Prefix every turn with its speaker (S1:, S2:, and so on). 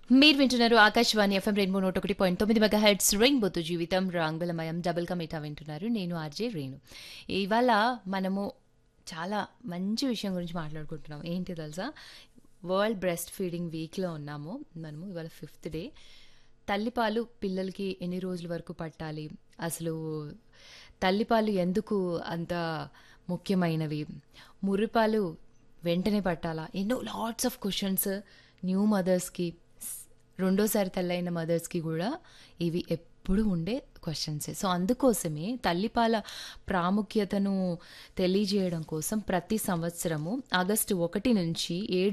S1: మీరు వింటున్నారు Akashvani FM rainbow నూట ఒకటి పాయింట్ తొమ్మిది మెగా హెడ్స్ రెయిన్బోతో జీవితం రాంగులమయం డబుల్ కమిటా వింటున్నారు నేను ఆర్జే రేణు ఇవాళ మనము చాలా మంచి విషయం గురించి మాట్లాడుకుంటున్నాం ఏంటి తెలుసా వరల్డ్ బ్రెస్ట్ ఫీడింగ్ వీక్లో ఉన్నాము మనము ఇవాళ ఫిఫ్త్ డే తల్లిపాలు పిల్లలకి ఎన్ని రోజుల వరకు పట్టాలి అసలు తల్లిపాలు ఎందుకు అంత ముఖ్యమైనవి ముర్రిపాలు వెంటనే పట్టాలా ఎన్నో లాట్స్ ఆఫ్ క్వశ్చన్స్ న్యూ మదర్స్కి రెండోసారి తల్లైన మదర్స్కి కూడా ఇవి ఎప్పుడు ఉండే క్వశ్చన్సే సో అందుకోసమే తల్లిపాల ప్రాముఖ్యతను తెలియజేయడం కోసం ప్రతి సంవత్సరము ఆగస్టు ఒకటి నుంచి ఏడు